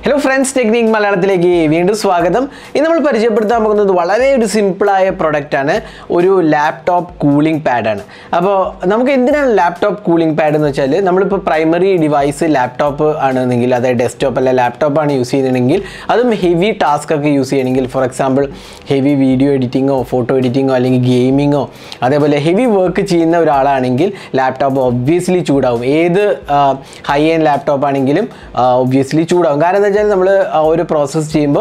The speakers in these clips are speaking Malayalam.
ഹലോ ഫ്രണ്ട്സ് ടെക്നിക് മലയാളത്തിലേക്ക് വീണ്ടും സ്വാഗതം ഇന്ന് നമ്മൾ പരിചയപ്പെടുത്താൻ പോകുന്നത് വളരെ ഒരു സിമ്പിളായ പ്രൊഡക്റ്റാണ് ഒരു ലാപ്ടോപ്പ് കൂളിംഗ് പാഡാണ് അപ്പോൾ നമുക്ക് എന്തിനാണ് ലാപ്ടോപ്പ് കൂളിംഗ് പാഡ് എന്ന് വെച്ചാൽ നമ്മളിപ്പോൾ പ്രൈമറി ഡിവൈസ് ലാപ്ടോപ്പ് ആണെന്നെങ്കിൽ അതായത് ഡെസ്ക്ടോപ്പ് അല്ല ലാപ്ടോപ്പ് ആണ് യൂസ് ചെയ്യുന്നതെങ്കിൽ അതും ഹെവി ടാസ്ക് ഒക്കെ യൂസ് ചെയ്യണമെങ്കിൽ ഫോർ എക്സാമ്പിൾ ഹെവി വീഡിയോ എഡിറ്റിങ്ങോ ഫോട്ടോ എഡിറ്റിങ്ങോ അല്ലെങ്കിൽ ഗെയിമിങ്ങോ അതേപോലെ ഹെവി വർക്ക് ചെയ്യുന്ന ഒരാളാണെങ്കിൽ ലാപ്ടോപ്പ് ഒബ്വിയസ്ലി ചൂടാവും ഏത് ഹൈ എൻഡ് ലാപ്ടോപ്പ് ആണെങ്കിലും ഒബ്വിയസ്ലി ചൂടാവും കാരണം എന്താ വെച്ചാൽ നമ്മൾ ഒരു പ്രോസസ്സ് ചെയ്യുമ്പോൾ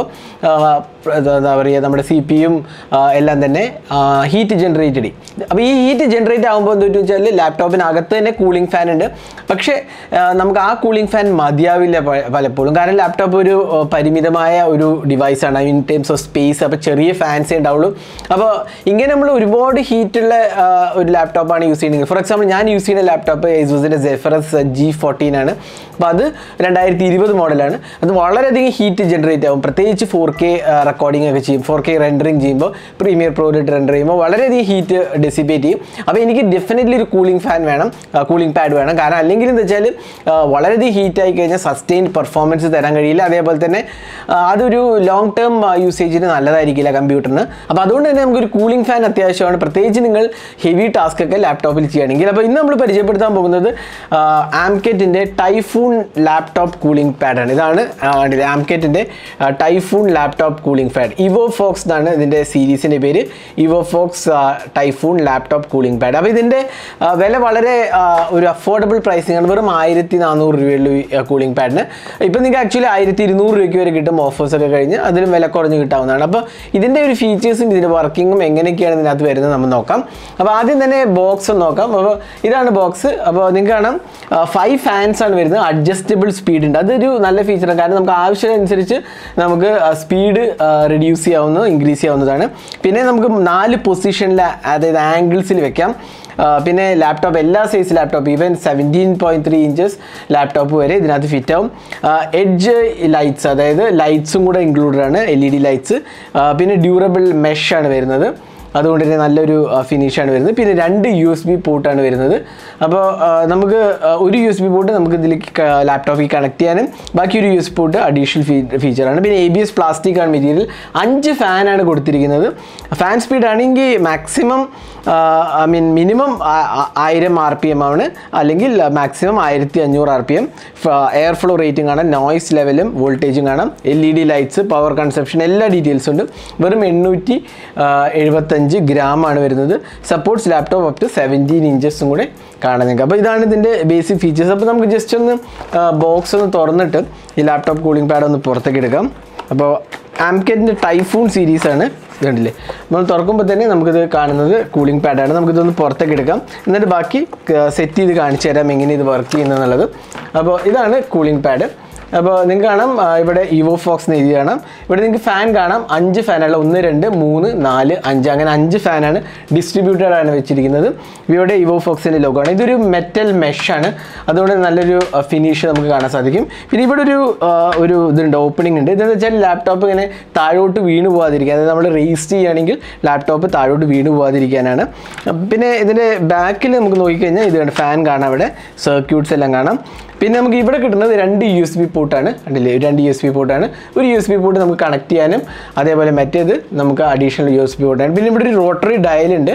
എന്താ പറയുക നമ്മുടെ സി പിയും എല്ലാം തന്നെ ഹീറ്റ് ജനറേറ്റ് ചെയ്യും അപ്പോൾ ഈ ഹീറ്റ് ജനറേറ്റ് ആകുമ്പോൾ എന്താ വെച്ചാൽ ലാപ്ടോപ്പിനകത്ത് തന്നെ കൂളിംഗ് ഫാൻ ഉണ്ട് പക്ഷേ ആ, നമുക്ക് ആ കൂളിംഗ് ഫാൻ മതിയാവില്ല പ- പലപ്പോഴും കാരണം ലാപ്ടോപ്പ് ഒരു ആ, പരിമിതമായ ഒരു ഡിവൈസാണ് ഇൻ ടേംസ് ഓഫ് സ്പേസ് അപ്പോൾ ചെറിയ ഫാൻസേ ഉണ്ടാവുള്ളൂ അപ്പോൾ ഇങ്ങനെ നമ്മൾ ഒരുപാട് ഹീറ്റുള്ള ഒരു ലാപ്ടോപ്പാണ് യൂസ് ചെയ്യുന്നത് ഫോർ എക്സാമ്പിൾ ഞാൻ യൂസ് ചെയ്യുന്ന ലാപ്ടോപ്പ് ഏസൂസിൻ്റെ സെഫറസ് ജി ഫോർട്ടീൻ ആണ് അപ്പോൾ അത് രണ്ടായിരത്തി ഇരുപത് മോഡലാണ് അത് വളരെയധികം ഹീറ്റ് ജനറേറ്റ് ആവും പ്രത്യേകിച്ച് ഫോർ കെ റെക്കോർഡിംഗ് ഒക്കെ ചെയ്യും ഫോർ കെ റെൻഡറിങ് ചെയ്യുമ്പോൾ പ്രീമിയർ പ്രോയിലിട്ട് റെൻഡർ ചെയ്യുമ്പോൾ വളരെയധികം ഹീറ്റ് ഡെസിപ്പേറ്റ് ചെയ്യും അപ്പോൾ എനിക്ക് ഡെഫിനറ്റ്ലി ഒരു കൂളിംഗ് ഫാൻ വേണം കൂളിംഗ് പാഡ് വേണം കാരണം അല്ലെങ്കിൽ എന്താ വെച്ചാൽ വളരെയധികം ഹീറ്റ് ആയി കഴിഞ്ഞാൽ സസ്റ്റെയിൻഡ് പെർഫോമൻസ് തരാൻ കഴിയില്ല അതേപോലെ തന്നെ ആ, അതൊരു ലോങ് ടേം യൂസേജിന് നല്ലതായിരിക്കില്ല കമ്പ്യൂട്ടറിന് അപ്പോൾ അതുകൊണ്ട് തന്നെ നമുക്കൊരു കൂളിംഗ് ഫാൻ അത്യാവശ്യമാണ് പ്രത്യേകിച്ച് നിങ്ങൾ ഹെവി ടാസ്ക് ഒക്കെ ലാപ്ടോപ്പിൽ ചെയ്യുകയാണെങ്കിൽ അപ്പോൾ ഇന്ന് നമ്മൾ പരിചയപ്പെടുത്താൻ പോകുന്നത് ആംകെറ്റിൻ്റെ ടൈഫൂൺ ലാപ്ടോപ്പ് കൂളിംഗ് പാഡാണ് ഇതാണ് ആംകെറ്റിൻ്റെ Typhoon laptop cooling pad Evo Fox എന്നാണ് ഇതിൻ്റെ സീരീസിൻ്റെ പേര് Evo Fox Typhoon laptop cooling pad അപ്പോൾ ഇതിൻ്റെ ആ, വില വളരെ ആ, ഒരു അഫോർഡബിൾ പ്രൈസിംഗ് ആണ് വെറും ആയിരത്തി നാനൂറ് രൂപയുള്ള ഈ കൂളിംഗ് പാഡിന് ഇപ്പം നിങ്ങൾക്ക് ആക്ച്വലി ആയിരത്തി ഇരുന്നൂറ് രൂപയ്ക്ക് വരെ കിട്ടും ഓഫേഴ്സ് ഒക്കെ കഴിഞ്ഞ് അതിലും വില കുറഞ്ഞ് കിട്ടാവുന്നതാണ് അപ്പോൾ ഇതിൻ്റെ ഒരു ഫീച്ചേഴ്സും ഇതിൻ്റെ വർക്കിങ്ങും എങ്ങനെയൊക്കെയാണ് ഇതിനകത്ത് വരുന്നത് നമ്മൾ നോക്കാം അപ്പോൾ ആദ്യം തന്നെ ബോക്സ് നോക്കാം അപ്പോൾ ഇതാണ് ബോക്സ് അപ്പോൾ നിങ്ങൾക്ക് കാണാം ഫൈവ് ഫാൻസ് ആണ് വരുന്നത് അഡ്ജസ്റ്റബിൾ സ്പീഡ് ഉണ്ട് അതൊരു നല്ല ഫീച്ചറാണ് കാരണം നമുക്ക് ആവശ്യമനുസരിച്ച് നമുക്ക് സ്പീഡ് റെഡ്യൂസ് ചെയ്യാവുന്ന ഇൻക്രീസ് ചെയ്യാവുന്നതാണ് പിന്നെ നമുക്ക് നാല് പൊസിഷനിൽ അതായത് ആംഗിൾസിൽ വെക്കാം ആ, പിന്നെ ലാപ്ടോപ്പ് എല്ലാ size laptop even seventeen point three inches laptop വരെ ഇതിനകത്ത് ഫിറ്റ് ആവും എഡ്ജ് ലൈറ്റ്സ് അതായത് ലൈറ്റ്സും കൂടെ ഇൻക്ലൂഡഡ് ആണ് എൽ ഇ ഡി ലൈറ്റ്സ് പിന്നെ ഡ്യൂറബിൾ മെഷ് ആണ് വരുന്നത് അതുകൊണ്ട് തന്നെ നല്ലൊരു ഫിനിഷാണ് വരുന്നത് പിന്നെ രണ്ട് യു എസ് ബി പോർട്ടാണ് വരുന്നത് അപ്പോൾ ആ, നമുക്ക് ആ, ഒരു യു എസ് ബി പോർട്ട് നമുക്ക് ഇതിലേക്ക് ലാപ്ടോപ്പിൽ കണക്ട് ചെയ്യാനും ബാക്കി ഒരു യു എസ് പോർട്ട് അഡീഷണൽ ഫീ ഫീച്ചറാണ് പിന്നെ എ ബി എസ് പ്ലാസ്റ്റിക് ആണ് മെറ്റീരിയൽ അഞ്ച് ഫാനാണ് കൊടുത്തിരിക്കുന്നത് ഫാൻ സ്പീഡ് ആണെങ്കിൽ മാക്സിമം ഐ മീൻ മിനിമം ആയിരം ആർ പി എം ആണ് അല്ലെങ്കിൽ മാക്സിമം ആയിരത്തി അഞ്ഞൂറ് R P M air flow rating കാണാം നോയ്സ് ലെവലും വോൾട്ടേജും കാണാം L E D lights power consumption എല്ലാ ഡീറ്റെയിൽസും ഉണ്ട് വെറും എണ്ണൂറ്റി എഴുപത്തഞ്ച് ഗ്രാം ആണ് വരുന്നത് supports laptop up to seventeen ഇഞ്ചസും കൂടെ കാണാൻ നിങ്ങൾക്ക് അപ്പോൾ ഇതാണ് ഇതിൻ്റെ ബേസിക് ഫീച്ചേഴ്സ് അപ്പോൾ നമുക്ക് ജസ്റ്റ് ഒന്ന് ബോക്സ് ഒന്ന് തുറന്നിട്ട് ഈ ലാപ്ടോപ്പ് കൂളിംഗ് പാഡ് ഒന്ന് പുറത്തേക്ക് എടുക്കാം അപ്പോൾ ആംകെറ്റിൻ്റെ ടൈഫൂൺ സീരീസാണ് കണ്ടില്ലേ നമ്മൾ തുറക്കുമ്പോൾ തന്നെ നമുക്കിത് കാണുന്നത് കൂളിംഗ് പാഡാണ് നമുക്കിതൊന്ന് പുറത്തേക്ക് എടുക്കാം എന്നിട്ട് ബാക്കി സെറ്റ് ചെയ്ത് കാണിച്ചു തരാം എങ്ങനെ ഇത് വർക്ക് ചെയ്യുന്നത് എന്നുള്ളത് അപ്പോൾ ഇതാണ് കൂളിംഗ് പാഡ് അപ്പോൾ നിങ്ങൾക്ക് കാണാം ആ, ഇവിടെ ഇവോ ഫോക്സ് എന്ന് എഴുതി കാണാം ഇവിടെ നിങ്ങൾക്ക് ഫാൻ കാണാം അഞ്ച് ഫാനാണ് ഒന്ന് രണ്ട് മൂന്ന് നാല് അഞ്ച് അങ്ങനെ അഞ്ച് ഫാനാണ് ഡിസ്ട്രിബ്യൂട്ടഡ് ആണ് വെച്ചിരിക്കുന്നത് ഇവിടെ ഇവോ ഫോക്സിൻ്റെ ലോഗോ ആണ് ഇതൊരു മെറ്റൽ മെഷാണ് അതുകൊണ്ട് നല്ലൊരു ഫിനിഷ് നമുക്ക് കാണാൻ സാധിക്കും പിന്നെ ഇവിടെ ഒരു ആ, ഒരു ഇതുണ്ട് ഓപ്പണിംഗ് ഉണ്ട് ഇതെന്ന് വെച്ചാൽ ലാപ്ടോപ്പ് ഇങ്ങനെ താഴോട്ട് വീണ് പോകാതിരിക്കാൻ അതായത് നമ്മൾ റേസ്റ്റ് ചെയ്യുകയാണെങ്കിൽ ലാപ്ടോപ്പ് താഴോട്ട് വീണ് പോകാതിരിക്കാനാണ് പിന്നെ ഇതിൻ്റെ ബാക്കിൽ നമുക്ക് നോക്കിക്കഴിഞ്ഞാൽ ഇത് ഫാൻ കാണാം ഇവിടെ സർക്യൂട്ട്സ് എല്ലാം കാണാം പിന്നെ നമുക്ക് ഇവിടെ കിട്ടുന്നത് രണ്ട് യു എസ് ബി പോർട്ടാണ് കണ്ടില്ലേ രണ്ട് യു എസ് ബി പോർട്ടാണ് ഒരു യു എസ് ബി പോർട്ട് നമുക്ക് കണക്ട് ചെയ്യാനും അതേപോലെ മറ്റേത് നമുക്ക് അഡീഷണൽ യു എസ് ബി പോർട്ടാണ് പിന്നെ ഇവിടെ ഒരു റോട്ടറി ഡയലുണ്ട്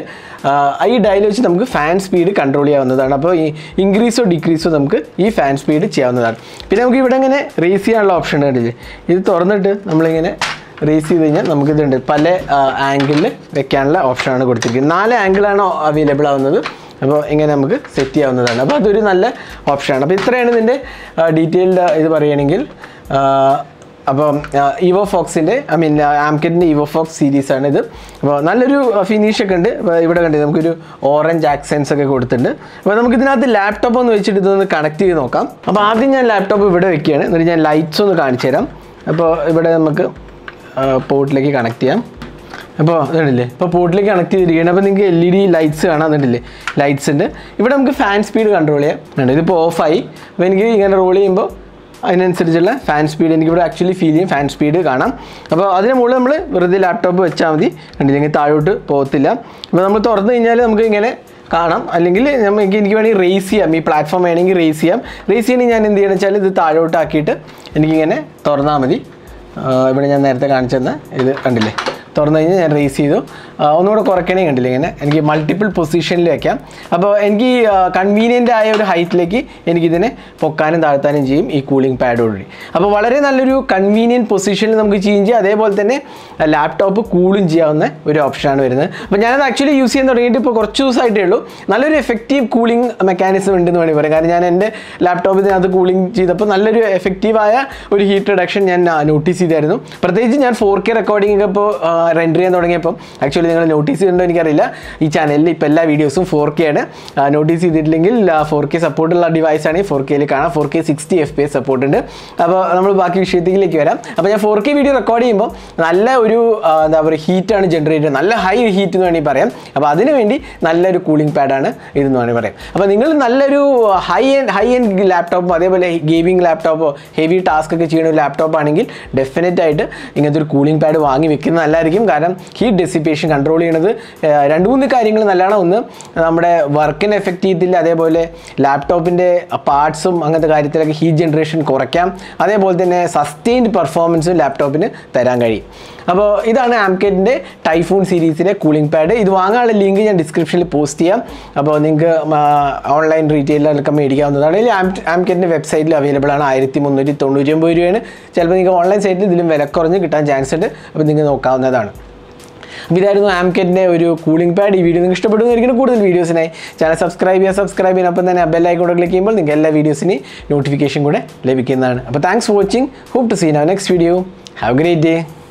ഈ ഡയൽ വെച്ച് നമുക്ക് ഫാൻ സ്പീഡ് കൺട്രോൾ ചെയ്യാവുന്നതാണ് അപ്പോൾ ഈ ഇൻക്രീസോ ഡിക്രീസോ നമുക്ക് ഈ ഫാൻ സ്പീഡ് ചെയ്യാവുന്നതാണ് പിന്നെ നമുക്ക് ഇവിടെ ഇങ്ങനെ റേസ് ചെയ്യാനുള്ള ഓപ്ഷൻ കണ്ടില്ലേ ഇത് തുറന്നിട്ട് നമ്മളിങ്ങനെ റേസ് ചെയ്ത് കഴിഞ്ഞാൽ നമുക്കിതുണ്ട് പല ആംഗിളിൽ വെക്കാനുള്ള ഓപ്ഷനാണ് കൊടുത്തിരിക്കുന്നത് നാല് ആംഗിളാണ് അവൈലബിൾ ആവുന്നത് അപ്പോൾ ഇങ്ങനെ നമുക്ക് സെറ്റ് ചെയ്യാവുന്നതാണ് അപ്പോൾ അതൊരു നല്ല ഓപ്ഷനാണ് അപ്പോൾ ഇത്രയാണ് ഇതിൻ്റെ ഡീറ്റെയിൽഡ് ഇത് പറയുകയാണെങ്കിൽ ആ, അപ്പം ഇവോ ഫോക്സിൻ്റെ ഐ മീൻ ആംകെറ്റിൻ്റെ ഇവോ ഫോക്സ് സീരീസാണ് ഇത് അപ്പോൾ നല്ലൊരു ഫിനിഷ് ഒക്കെ ഉണ്ട് അപ്പോൾ ഇവിടെ കണ്ടത് നമുക്കൊരു ഓറഞ്ച് ആക്സെൻസ് ഒക്കെ കൊടുത്തിട്ടുണ്ട് അപ്പോൾ നമുക്ക് ഇതിനകത്ത് ലാപ്ടോപ്പ് ഒന്ന് വെച്ചിട്ട് ഇതൊന്ന് കണക്ട് ചെയ്ത് നോക്കാം അപ്പോൾ ആദ്യം ഞാൻ ലാപ്ടോപ്പ് ഇവിടെ വെക്കുകയാണ് എന്നിട്ട് ഞാൻ ലൈറ്റ്സ് ഒന്ന് കാണിച്ചു തരാം അപ്പോൾ ഇവിടെ നമുക്ക് പോർട്ടിലേക്ക് കണക്ട് ചെയ്യാം അപ്പോൾ ഇതുണ്ടല്ലേ ഇപ്പോൾ പോർട്ടിലേക്ക് കണക്ട് ചെയ്തിരിക്കുകയാണ് അപ്പോൾ നിങ്ങൾക്ക് എൽ ഇ ഡി ലൈറ്റ്സ് കാണാൻ അതുണ്ടല്ലേ ലൈറ്റ്സ് ഉണ്ട് ഇവിടെ നമുക്ക് ഫാൻ സ്പീഡ് കൺട്രോൾ ചെയ്യാം ഉണ്ട് ഇതിപ്പോൾ ഓഫായി അപ്പോൾ എനിക്ക് ഇങ്ങനെ റോൾ ചെയ്യുമ്പോൾ അതിനനുസരിച്ചുള്ള ഫാൻ സ്പീഡ് എനിക്കിവിടെ ആക്ച്വലി ഫീൽ ചെയ്യും ഫാൻ സ്പീഡ് കാണാം അപ്പോൾ അതിന് മുകളിൽ നമ്മൾ വെറുതെ ലാപ്ടോപ്പ് വെച്ചാൽ മതി കണ്ടില്ലെങ്കിൽ താഴോട്ട് പോകത്തില്ല അപ്പോൾ നമ്മൾ തുറന്നു കഴിഞ്ഞാൽ നമുക്ക് ഇങ്ങനെ കാണാം അല്ലെങ്കിൽ നമുക്ക് എനിക്ക് വേണമെങ്കിൽ റേസ് ചെയ്യാം ഈ പ്ലാറ്റ്ഫോം വേണമെങ്കിൽ റേസ് ചെയ്യാം റേസ് ചെയ്യണമെങ്കിൽ ഞാൻ എന്ത് ചെയ്യണം വെച്ചാൽ ഇത് താഴോട്ടാക്കിയിട്ട് എനിക്കിങ്ങനെ തുറന്നാൽ മതി ആ, ഇവിടെ ഞാൻ നേരത്തെ കാണിച്ചെന്ന ഇത് കണ്ടില്ലേ തുറന്നു കഴിഞ്ഞാൽ ഞാൻ റേസ് ചെയ്തു ആ, ഒന്നുകൂടെ കുറയ്ക്കണേ കണ്ടില്ലേ ഇങ്ങനെ എനിക്ക് മൾട്ടിപ്പിൾ പൊസിഷനിൽ വെക്കാം അപ്പോൾ എനിക്ക് കൺവീനിയൻ്റ് ആയ ഒരു ഹൈറ്റിലേക്ക് എനിക്കിതിനെ പൊക്കാനും താഴ്ത്താനും ചെയ്യും ഈ കൂളിംഗ് പാഡോടുകൂടി അപ്പോൾ വളരെ നല്ലൊരു കൺവീനിയൻറ്റ് പൊസിഷനിൽ നമുക്ക് ചെയ്യും ചെയ്യാം അതേപോലെ തന്നെ ലാപ്ടോപ്പ് കൂളും ചെയ്യാവുന്ന ഒരു ഓപ്ഷനാണ് വരുന്നത് അപ്പോൾ ഞാനത് ആക്ച്വലി യൂസ് ചെയ്യാൻ തുടങ്ങിയിട്ട് ഇപ്പോൾ കുറച്ച് ദിവസമായിട്ടേ ഉള്ളൂ നല്ലൊരു എഫക്റ്റീവ് കൂളിംഗ് മെക്കാനിസം ഉണ്ടെന്ന് വേണമെങ്കിൽ പറയാം കാരണം ഞാൻ എൻ്റെ ലാപ്ടോപ്പിൽ അത് കൂളിംഗ് ചെയ്തപ്പോൾ നല്ലൊരു എഫക്റ്റീവായ ഒരു ഹീറ്റ് റിഡക്ഷൻ ഞാൻ നോട്ടീസ് ചെയ്തായിരുന്നു പ്രത്യേകിച്ച് ഞാൻ ഫോർ കെ റെക്കോർഡിംഗ് ഒക്കെ ഇപ്പോൾ റെൻഡർ ചെയ്യാൻ തുടങ്ങിയപ്പോൾ ആക്ച്വലി നിങ്ങൾ നോട്ടീസ് ചെയ്തിട്ടുണ്ടോ എനിക്കറിയില്ല ഈ ചാനലിൽ ഇപ്പോൾ എല്ലാ വീഡിയോസും ഫോർ കെ ആണ് നോട്ടീസ് ചെയ്തിട്ടില്ലെങ്കിൽ ഫോർ കെ സപ്പോർട്ടുള്ള ഡിവൈസ് ആണ് ഫോർ കെയിൽ കാണാം four K sixty F P S support ഉണ്ട് അപ്പോൾ നമ്മൾ ബാക്കി വിഷയത്തിലേക്ക് വരാം അപ്പോൾ ഞാൻ ഫോർ കെ വീഡിയോ റെക്കോർഡ് ചെയ്യുമ്പോൾ നല്ല ഒരു ആ, എന്താ പറയുക ഹീറ്റാണ് ജനറേറ്റ് ചെയ്യുന്നത് നല്ല ഹൈ ഹീറ്റ് എന്ന് വേണമെങ്കിൽ പറയാം അപ്പോൾ അതിന് വേണ്ടി നല്ലൊരു കൂളിംഗ് പാഡാണ് ഇതെന്ന് വേണമെങ്കിൽ പറയാം അപ്പോൾ നിങ്ങൾ നല്ലൊരു ഹൈ എൻഡ് ഹൈ എൻഡ് ലാപ്ടോപ്പോ അതേപോലെ ഗെയിമിംഗ് ലാപ്ടോപ്പോ ഹെവി ടാസ്ക് ഒക്കെ ചെയ്യുന്ന ഒരു ലാപ്ടോപ്പ് ആണെങ്കിൽ ഡെഫിനറ്റ് ആയിട്ട് ഇങ്ങനത്തെ ഒരു കൂളിംഗ് പാഡ് വാങ്ങി വെക്കുന്നത് നല്ലതായിരിക്കും കാരണം ഹീറ്റ് ഡെസിപ്പേഷൻ കൺട്രോൾ ചെയ്യണത് ആ, രണ്ട് മൂന്ന് കാര്യങ്ങൾ നല്ലതാണ് ഒന്ന് നമ്മുടെ വർക്കിനെ എഫക്റ്റ് ചെയ്യത്തില്ല അതേപോലെ ലാപ്ടോപ്പിൻ്റെ പാർട്സും അങ്ങനത്തെ കാര്യത്തിലൊക്കെ ഹീറ്റ് ജനറേഷൻ കുറയ്ക്കാം അതേപോലെ തന്നെ സസ്റ്റെയിൻഡ് പെർഫോമൻസും ലാപ്ടോപ്പിന് തരാൻ കഴിയും അപ്പോൾ ഇതാണ് ആംകെറ്റിൻ്റെ ടൈഫൂൺ സീരീസിലെ കൂളിംഗ് പാഡ് ഇത് വാങ്ങാനുള്ള ലിങ്ക് ഞാൻ ഡിസ്ക്രിപ്ഷനിൽ പോസ്റ്റ് ചെയ്യാം അപ്പോൾ നിങ്ങൾക്ക് ഓൺലൈൻ റീറ്റെയിലൊക്കെ മേടിക്കാവുന്നതാണ് അല്ലെങ്കിൽ ആം ആംകെറ്റിൻ്റെ വെബ്സൈറ്റിൽ അവൈലബിൾ ആണ് ആയിരത്തി മുന്നൂറ്റി തൊണ്ണൂറ്റി ഒമ്പത് രൂപയാണ് ചിലപ്പോൾ നിങ്ങൾക്ക് ഓൺലൈൻ സൈറ്റിൽ ഇതിലും വില കുറഞ്ഞ് കിട്ടാൻ ചാൻസ് ഉണ്ട് അപ്പോൾ നിങ്ങൾക്ക് നോക്കാവുന്നതാണ് അപ്പോൾ ഇതായിരുന്നു ആംകെറ്റിൻ്റെ ഒരു കൂളിംഗ് പാഡ് ഈ വീഡിയോ നിങ്ങൾക്ക് ഇഷ്ടപ്പെടുന്നതായിരിക്കും കൂടുതൽ വീഡിയോസിനായി ചാനൽ സബ്സ്ക്രൈബ് ചെയ്യുക സബ്സ്ക്രൈബ് ചെയ്യുന്ന അപ്പം തന്നെ ബെൽ ഐക്കോടെ ക്ലിക്ക് ചെയ്യുമ്പോൾ നിങ്ങൾക്ക് എല്ലാ വീഡിയോസിനെയും നോട്ടിഫിക്കേഷൻ കൂടെ ലഭിക്കുന്നതാണ് അപ്പോൾ thanks for watching hope to seen next video have great day